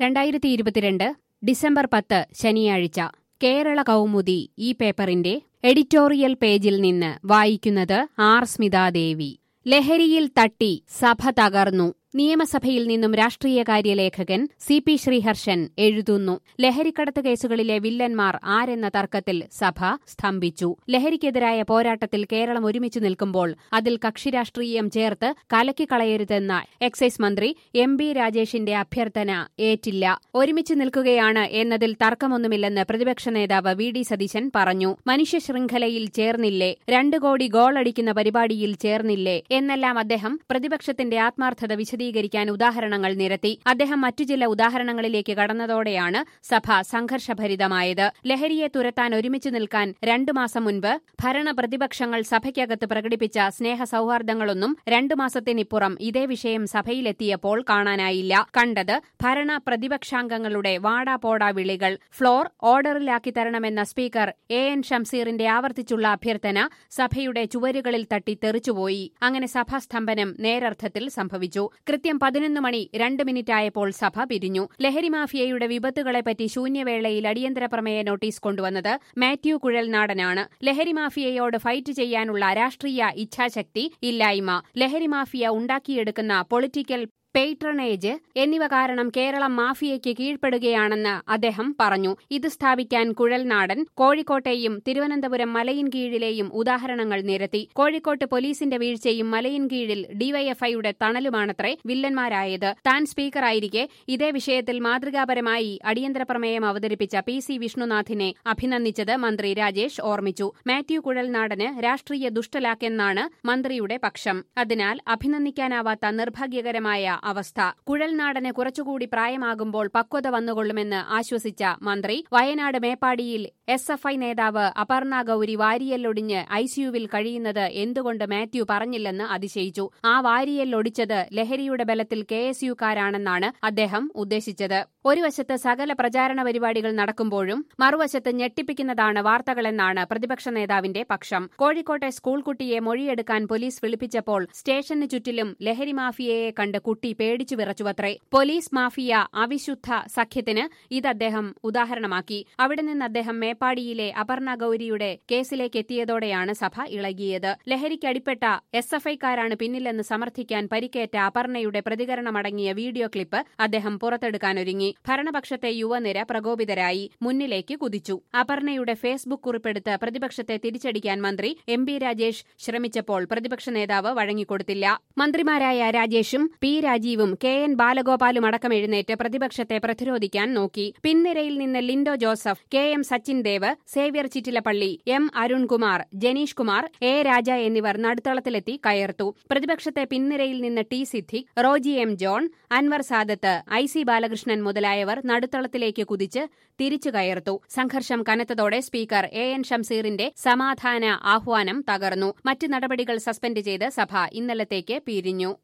രണ്ടായിരത്തി ഇരുപത്തിരണ്ട് ഡിസംബർ പത്ത് ശനിയാഴ്ച കേരള കൗമുദി ഈ പേപ്പറിന്റെ എഡിറ്റോറിയൽ പേജിൽ നിന്ന് വായിക്കുന്നത് ആർ സ്മിതാദേവി ലഹരിയിൽ തട്ടി സഭ തകർന്നു നിയമസഭയിൽ നിന്നും രാഷ്ട്രീയകാര്യ ലേഖകൻ സി പി ശ്രീഹർഷൻ എഴുതുന്നു ലഹരിക്കടത്ത് കേസുകളിലെ വില്ലന്മാർ ആരെന്ന തർക്കത്തിൽ സഭ സ്തംഭിച്ചു ലഹരിക്കെതിരായ പോരാട്ടത്തിൽ കേരളം ഒരുമിച്ച് നിൽക്കുമ്പോൾ അതിൽ കക്ഷിരാഷ്ട്രീയം ചേർത്ത് കലക്കിക്കളയരുതെന്ന എക്സൈസ് മന്ത്രി എം ബി രാജേഷിന്റെ അഭ്യർത്ഥന ഏറ്റില്ല ഒരുമിച്ച് നിൽക്കുകയാണ് എന്നതിൽ തർക്കമൊന്നുമില്ലെന്ന് പ്രതിപക്ഷ നേതാവ് വി ഡി സതീശൻ പറഞ്ഞു മനുഷ്യ ശൃംഖലയിൽ ചേർന്നില്ലേ രണ്ടു കോടി ഗോൾ അടിക്കുന്ന പരിപാടിയിൽ ചേർന്നില്ലേ എന്നെല്ലാം അദ്ദേഹം പ്രതിപക്ഷത്തിന്റെ ആത്മാർത്ഥത വിശദീകരിക്കാൻ ഉദാഹരണങ്ങൾ നിരത്തി അദ്ദേഹം മറ്റു ചില ഉദാഹരണങ്ങളിലേക്ക് കടന്നതോടെയാണ് സഭ സംഘർഷഭരിതമായത് ലഹരിയെ തുരത്താൻ ഒരുമിച്ച് നിൽക്കാൻ രണ്ടു മാസം മുൻപ് ഭരണ പ്രതിപക്ഷങ്ങൾ സഭയ്ക്കകത്ത് പ്രകടിപ്പിച്ച സ്നേഹ സൌഹാർദ്ദങ്ങളൊന്നും രണ്ടു മാസത്തിനിപ്പുറം ഇതേ വിഷയം സഭയിലെത്തിയപ്പോൾ കാണാനായില്ല കണ്ടത് ഭരണ പ്രതിപക്ഷാംഗങ്ങളുടെ വാടാ പോടാ വിളികൾ ഫ്ലോർ ഓർഡറിലാക്കി തരണമെന്ന സ്പീക്കർ എ എൻ ഷംസീറിന്റെ ആവർത്തിച്ചുള്ള അഭ്യർത്ഥന സഭയുടെ ചുവരുകളിൽ തട്ടി തെറിച്ചുപോയി അങ്ങനെ സഭാസ്തംഭനം നേരർത്ഥത്തിൽ സംഭവിച്ചു കൃത്യം പതിനൊന്ന് മണി രണ്ട് മിനിറ്റായപ്പോൾ സഭ പിരിഞ്ഞു ലഹരി മാഫിയയുടെ വിപത്തുകളെപ്പറ്റി ശൂന്യവേളയിൽ അടിയന്തര പ്രമേയ നോട്ടീസ് കൊണ്ടുവന്നത് മാത്യു കുഴൽനാടനാണ് ലഹരി മാഫിയയോട് ഫൈറ്റ് ചെയ്യാനുള്ള രാഷ്ട്രീയ ഇച്ഛാശക്തി ഇല്ലായ്മ ലഹരി മാഫിയ ഉണ്ടാക്കിയെടുക്കുന്ന പൊളിറ്റിക്കൽ പേട്രണേജ് എന്നിവ കാരണം കേരളം മാഫിയയ്ക്ക് കീഴ്പ്പെടുകയാണെന്ന് അദ്ദേഹം പറഞ്ഞു ഇത് സ്ഥാപിക്കാൻ കുഴൽനാടൻ കോഴിക്കോട്ടെയും തിരുവനന്തപുരം മലയിൻകീഴിലെയും ഉദാഹരണങ്ങൾ നിരത്തി കോഴിക്കോട്ട് പോലീസിന്റെ വീഴ്ചയും മലയിൻകീഴിൽ ഡിവൈഎഫ്ഐയുടെ തണലുമാണത്രേ വില്ലന്മാരായത് താൻ സ്പീക്കറായിരിക്കെ ഇതേ വിഷയത്തിൽ മാതൃകാപരമായി അടിയന്തര പ്രമേയം അവതരിപ്പിച്ച പി സി വിഷ്ണുനാഥിനെ അഭിനന്ദിച്ചത് മന്ത്രി രാജേഷ് ഓർമ്മിച്ചു മാത്യു കുഴൽനാടന് രാഷ്ട്രീയ ദുഷ്ടലാക്കെന്നാണ് മന്ത്രിയുടെ പക്ഷം അതിനാൽ അഭിനന്ദിക്കാനാവാത്ത നിർഭാഗ്യകരമായ അവസ്ഥ കുഴൽനാടന് കുറച്ചുകൂടി പ്രായമാകുമ്പോൾ പക്വത വന്നുകൊള്ളുമെന്ന് ആശ്വസിച്ച മന്ത്രി വയനാട് മേപ്പാടിയിൽ എസ് എഫ് ഐ നേതാവ് അപർണ ഗൌരി വാരിയല്ലൊടിഞ്ഞ് ഐസിയുവിൽ കഴിയുന്നത് എന്തുകൊണ്ട് മാത്യു പറഞ്ഞില്ലെന്ന് അതിശയിച്ചു ആ വാരിയല്ലൊടിച്ചത് ലഹരിയുടെ ബലത്തിൽ കെ എസ് യുക്കാരാണെന്നാണ് അദ്ദേഹം ഉദ്ദേശിച്ചത് ഒരു വശത്ത് സകല പ്രചാരണ പരിപാടികൾ നടക്കുമ്പോഴും മറുവശത്ത് ഞെട്ടിപ്പിക്കുന്നതാണ് വാർത്തകളെന്നാണ് പ്രതിപക്ഷ നേതാവിന്റെ പക്ഷം കോഴിക്കോട്ടെ സ്കൂൾ കുട്ടിയെ മൊഴിയെടുക്കാൻ പോലീസ് വിളിപ്പിച്ചപ്പോൾ സ്റ്റേഷന് ചുറ്റിലും ലഹരി മാഫിയയെ കണ്ട് കുട്ടി പേടിച്ചു വിറച്ചുവത്രേ പോലീസ് മാഫിയ അവിശുദ്ധ സഖ്യത്തിന് ഇത് അദ്ദേഹം ഉദാഹരണമാക്കി അവിടെ നിന്ന് അദ്ദേഹം മേപ്പാടിയിലെ അപർണ ഗൌരിയുടെ കേസിലേക്ക് എത്തിയതോടെയാണ് സഭ ഇളകിയത് ലഹരിക്കടിപ്പെട്ട എസ് എഫ് ഐക്കാരാണ് പിന്നിലെന്ന് സമർത്ഥിക്കാൻ പരിക്കേറ്റ അപർണയുടെ പ്രതികരണമടങ്ങിയ വീഡിയോ ക്ലിപ്പ് അദ്ദേഹം പുറത്തെടുക്കാനൊരുങ്ങി ഭരണപക്ഷത്തെ യുവനിര പ്രകോപിതരായി മുന്നിലേക്ക് കുതിച്ചു അപർണയുടെ ഫേസ്ബുക്ക് കുറിപ്പെടുത്ത് പ്രതിപക്ഷത്തെ തിരിച്ചടിക്കാൻ മന്ത്രി എം ബി രാജേഷ് ശ്രമിച്ചപ്പോൾ പ്രതിപക്ഷ നേതാവ് വഴങ്ങിക്കൊടുത്തില്ല മന്ത്രിമാരായ രാജേഷും പി രാജീവും കെ എൻ ബാലഗോപാലും അടക്കം എഴുന്നേറ്റ് പ്രതിപക്ഷത്തെ പ്രതിരോധിക്കാൻ നോക്കി പിൻനിരയിൽ നിന്ന് ലിൻഡോ ജോസഫ് കെ എം സച്ചിൻ ദേവ് സേവ്യർ ചിറ്റിലപ്പള്ളി എം അരുൺകുമാർ ജനീഷ് കുമാർ എ രാജ എന്നിവർ നടുത്തളത്തിലെത്തി കയർത്തു പ്രതിപക്ഷത്തെ പിൻനിരയിൽ നിന്ന് ടി സിദ്ദിഖ് റോജി എം ജോൺ അൻവർ സാദത്ത് ഐ സി ബാലകൃഷ്ണൻ മുതലായവർ നടുത്തളത്തിലേക്ക് കുതിച്ച് തിരിച്ചു കയർത്തു സംഘർഷം കനത്തതോടെ സ്പീക്കർ എ എൻ ഷംസീറിന്റെ സമാധാന ആഹ്വാനം തകർന്നു മറ്റ് നടപടികൾ സസ്പെൻഡ് ചെയ്ത് സഭ ഇന്നലത്തേക്ക് പിരിഞ്ഞു